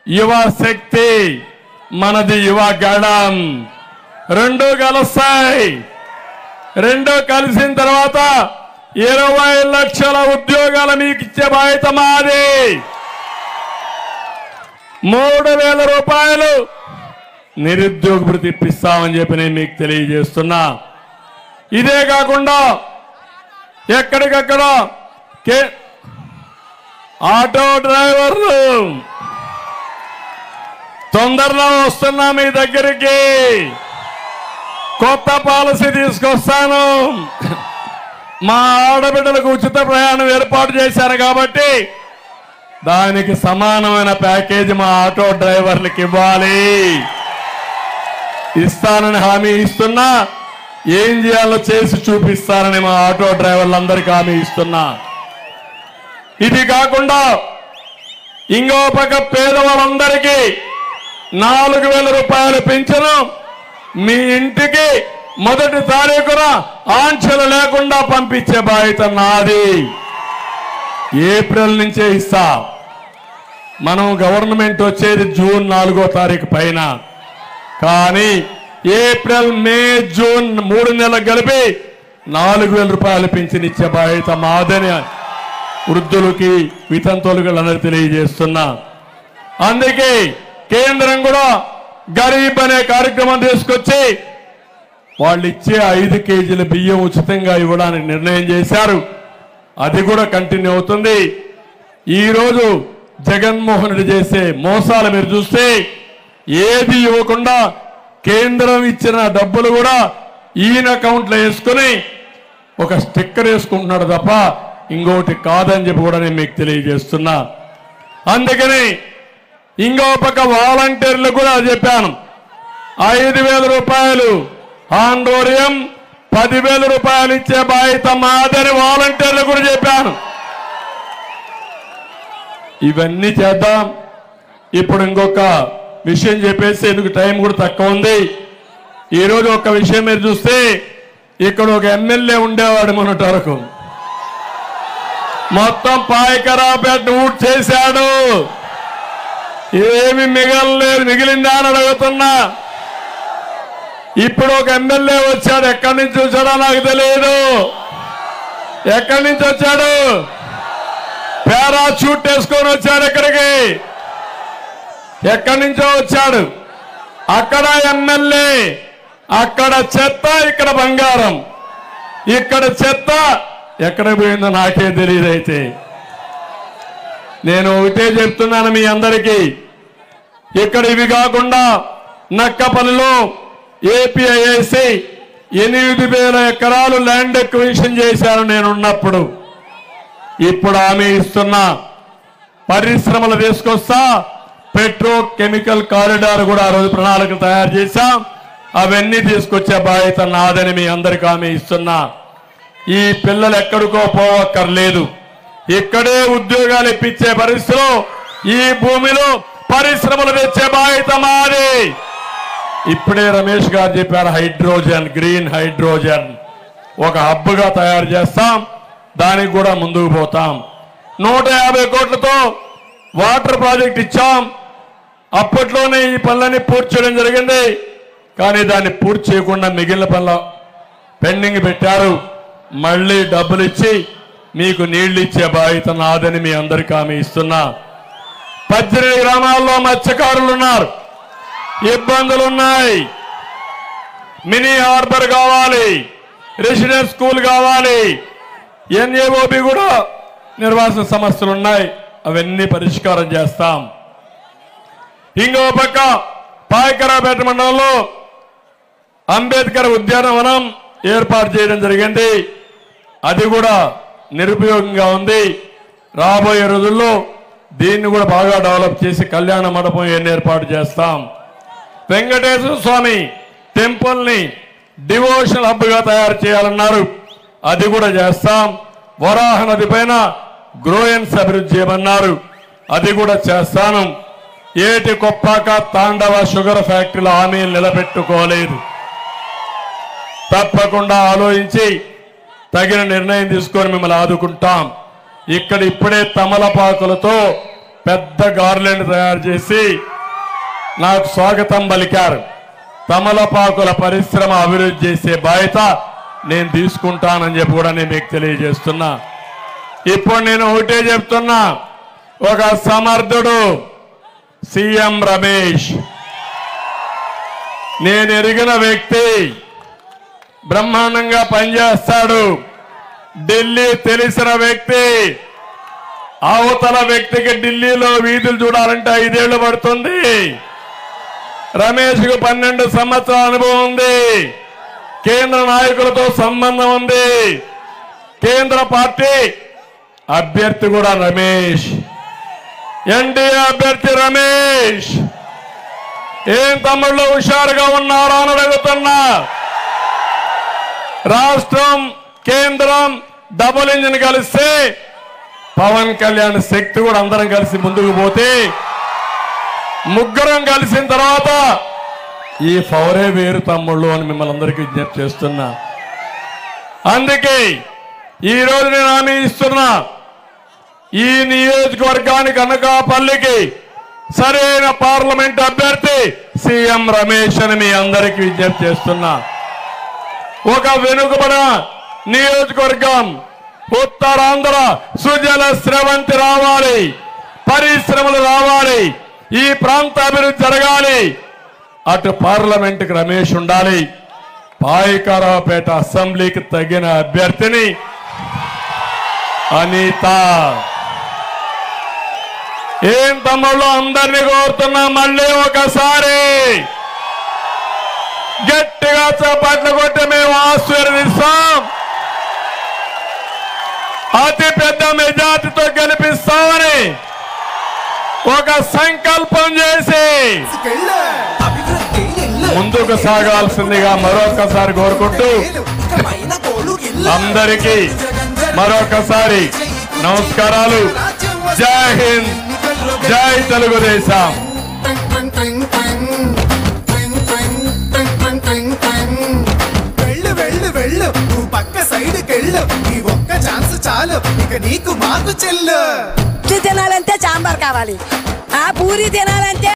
యువ శక్తి మనది యువ గడం రెండు కలుస్తాయి రెండు కలిసిన తర్వాత ఇరవై లక్షల ఉద్యోగాలు మీకు ఇచ్చే బాధ్యత మాది మూడు వేల రూపాయలు నిరుద్యోగ భృతి ఇప్పిస్తామని చెప్పి నేను మీకు తెలియజేస్తున్నా ఇదే కాకుండా ఎక్కడికక్కడ కే ఆటో డ్రైవర్లు తొందరలో వస్తున్నా మీ దగ్గరికి కొత్త పాలసీ తీసుకొస్తాను మా ఆడబిడ్డలకు ఉచిత ప్రయాణం ఏర్పాటు చేశారు కాబట్టి దానికి సమానమైన ప్యాకేజీ మా ఆటో డ్రైవర్లకు ఇవ్వాలి ఇస్తానని హామీ ఇస్తున్నా ఏం చేయాలో చేసి చూపిస్తానని మా ఆటో డ్రైవర్లందరికీ హామీ ఇస్తున్నా ఇది కాకుండా ఇంకో పక్క పేదవాళ్ళందరికీ నాలుగు వేల రూపాయలు పెంచను మీ ఇంటికి మొదటి తారీఖున ఆంక్షలు లేకుండా పంపించే బాధ్యత నాది ఏప్రిల్ నుంచే ఇస్తా మనం గవర్నమెంట్ వచ్చేది జూన్ నాలుగో తారీఖు పైన కానీ ఏప్రిల్ మే జూన్ మూడు నెలలు కలిపి నాలుగు వేల రూపాయలు పెంచిన ఇచ్చే బాధ్యత మాదని వృద్ధులకి వితంతువులకు అందరూ తెలియజేస్తున్నా అందుకే కేంద్రం కూడా గరీబ్ అనే కార్యక్రమం తీసుకొచ్చి వాళ్ళు ఇచ్చే ఐదు కేజీల బియ్యం ఉచితంగా ఇవ్వడానికి నిర్ణయం చేశారు అది కూడా కంటిన్యూ అవుతుంది ఈ రోజు జగన్మోహన్ రెడ్డి చేసే మోసాలు మీరు చూస్తే ఏది ఇవ్వకుండా కేంద్రం ఇచ్చిన డబ్బులు కూడా ఈయన అకౌంట్లో వేసుకుని ఒక స్టిక్కర్ వేసుకుంటున్నాడు తప్ప ఇంకోటి కాదని చెప్పి కూడా నేను మీకు తెలియజేస్తున్నా అందుకని ఇంకో పక్క వాలంటీర్లు కూడా చెప్పాను ఐదు వేల రూపాయలు ఆందోళయం పదివేల రూపాయలు ఇచ్చే బాధ్యత మాదని వాలంటీర్లు కూడా చెప్పాను ఇవన్నీ చేద్దాం ఇప్పుడు ఇంకొక విషయం చెప్పేసి ఎందుకు టైం కూడా తక్కువ ఉంది ఈరోజు ఒక విషయం మీరు చూస్తే ఇక్కడ ఒక ఎమ్మెల్యే ఉండేవాడు మొన్నటి వరకు మొత్తం పాయకరాపేట ఊట్ చేశాడు ఏమి మిగలలేదు మిగిలిందా అని అడుగుతున్నా ఇప్పుడు ఒక ఎమ్మెల్యే వచ్చాడు ఎక్కడి నుంచి వచ్చాడో నాకు తెలియదు ఎక్కడి నుంచి వచ్చాడు పారాచూట్ వేసుకొని వచ్చాడు ఇక్కడికి ఎక్కడి నుంచో వచ్చాడు అక్కడ ఎమ్మెల్యే అక్కడ చెత్త ఇక్కడ బంగారం ఇక్కడ చెత్త ఎక్కడ పోయిందో నాకే తెలియదు అయితే నేను ఒకటే చెప్తున్నాను మీ అందరికీ ఇక్కడ ఇవి కాకుండా నక్కపల్లిలో ఏపీఐఐసి ఎనిమిది వేల ఎకరాలు ల్యాండ్ ఎక్విజిషన్ చేశారు నేనున్నప్పుడు ఇప్పుడు హామీ ఇస్తున్నా పరిశ్రమలు తీసుకొస్తా పెట్రో కెమికల్ కారిడార్ కూడా ఆ రోజు ప్రణాళిక తయారు చేశాం అవన్నీ తీసుకొచ్చే బాధ్యత నాదని మీ అందరికి హామీ ఇస్తున్నా ఈ పిల్లలు ఎక్కడికో పోవక్కర్లేదు ఇక్కడే ఉద్యోగాలు ఇప్పించే పరిస్థితిలో ఈ భూమిలో పరిశ్రమలు తెచ్చే బాధ్యత మాది ఇప్పుడే రమేష్ గారు చెప్పారు హైడ్రోజన్ గ్రీన్ హైడ్రోజన్ ఒక హబ్గా తయారు చేస్తాం దానికి కూడా ముందుకు పోతాం నూట యాభై కోట్లతో వాటర్ ప్రాజెక్ట్ ఇచ్చాం అప్పట్లోనే ఈ పనులన్నీ పూర్తి చేయడం జరిగింది కానీ దాన్ని పూర్తి చేయకుండా మిగిలిన పనుల పెండింగ్ పెట్టారు మళ్ళీ డబ్బులు ఇచ్చి మీకు నీళ్లు ఇచ్చే బాధ్యత నాదని మీ అందరికీ హామీ ఇస్తున్నా పద్దెనిమిది గ్రామాల్లో మత్స్యకారులు ఉన్నారు ఇబ్బందులు ఉన్నాయి మినీ హార్బర్ కావాలి రెసిడెన్స్ స్కూల్ కావాలి ఎన్ఏఓబి కూడా నిర్వాసన సమస్యలు ఉన్నాయి అవన్నీ పరిష్కారం చేస్తాం ఇంకో పక్క పాయకరాపేట మండలంలో అంబేద్కర్ ఉద్యానవనం ఏర్పాటు చేయడం జరిగింది అది కూడా నిరుపయోగంగా ఉంది రాబోయే రోజుల్లో దీన్ని కూడా బాగా డెవలప్ చేసి కళ్యాణ మండపం ఎన్ని ఏర్పాటు చేస్తాం వెంకటేశ్వర స్వామి టెంపుల్ ని డివోషనల్ హబ్ గా తయారు చేయాలన్నారు అది కూడా చేస్తాం వరాహ నది పైన గ్రోయన్స్ అభివృద్ధి చేయమన్నారు అది కూడా చేస్తాను ఏటి కొప్పాక తాండవ షుగర్ ఫ్యాక్టరీల హామీలు నిలబెట్టుకోలేదు తప్పకుండా ఆలోచించి తగిన నిర్ణయం తీసుకొని మిమ్మల్ని ఆదుకుంటాం ఇక్కడ ఇప్పుడే తమలపాకులతో పెద్ద గార్లెండ్ తయారు చేసి నాకు స్వాగతం పలికారు తమలపాకుల పరిశ్రమ అభివృద్ధి చేసే బాధ్యత నేను తీసుకుంటానని చెప్పి కూడా నేను మీకు తెలియజేస్తున్నా ఇప్పుడు నేను ఒకటే చెప్తున్నా ఒక సమర్థుడు సీఎం రమేష్ నేను ఎరిగిన వ్యక్తి బ్రహ్మాండంగా పనిచేస్తాడు ఢిల్లీ తెలిసిన వ్యక్తి అవతల వ్యక్తికి ఢిల్లీలో వీధులు చూడాలంటే ఐదేళ్లు పడుతుంది రమేష్ కు పన్నెండు సంవత్సరాల అనుభవం ఉంది కేంద్ర నాయకులతో సంబంధం ఉంది కేంద్ర పార్టీ అభ్యర్థి కూడా రమేష్ ఎన్డీఏ అభ్యర్థి రమేష్ ఏం తమ్ముళ్ళు హుషారుగా ఉన్నారా అని అడుగుతున్నా రాష్ట్రం కేంద్రం డబుల్ ఇంజిన్ కలిస్తే పవన్ కళ్యాణ్ శక్తి కూడా అందరం కలిసి ముందుకు పోతే ముగ్గురం కలిసిన తర్వాత ఈ పవరే వేరు తమ్ముళ్ళు అని మిమ్మల్ని అందరికీ విజ్ఞప్తి చేస్తున్నా అందుకే ఈ రోజు నేను హామీ ఇస్తున్నా ఈ నియోజకవర్గానికి అనకాపల్లికి సరైన పార్లమెంట్ అభ్యర్థి సీఎం రమేష్ అని మీ అందరికీ విజ్ఞప్తి చేస్తున్నా ఒక వెనుకబడిన నియోజకవర్గం ఉత్తరాంధ్ర సుజల స్రవంతి రావాలి పరిశ్రమలు రావాలి ఈ ప్రాంత అభివృద్ధి జరగాలి అటు పార్లమెంట్కి రమేష్ ఉండాలి పాయకరావుపేట అసెంబ్లీకి తగిన అభ్యర్థిని అనిత ఏం తమ్ముళ్ళు అందరినీ కోరుతున్నా మళ్ళీ ఒకసారి గట్టిగా చప్పట్లు కొట్టి మేము ఆశీర్వదిస్తాం అతి పెద్ద మెజార్టీతో గెలిపిస్తామని ఒక సంకల్పం చేసి ముందుకు సాగాల్సిందిగా మరొకసారి కోరుకుంటూ అందరికీ మరొకసారి నమస్కారాలు జై హింద్ జై తెలుగుదేశం వెళ్ళు వెళ్ళు వెళ్ళు నువ్వు పక్క సైడ్కి వెళ్ళు ఈ ఒక్క ఛాన్స్ చాలు ఇక నీకు మాకు చెల్లు పూరి తినాలంటే సాంబార్ కావాలి ఆ పూరి తినాలంటే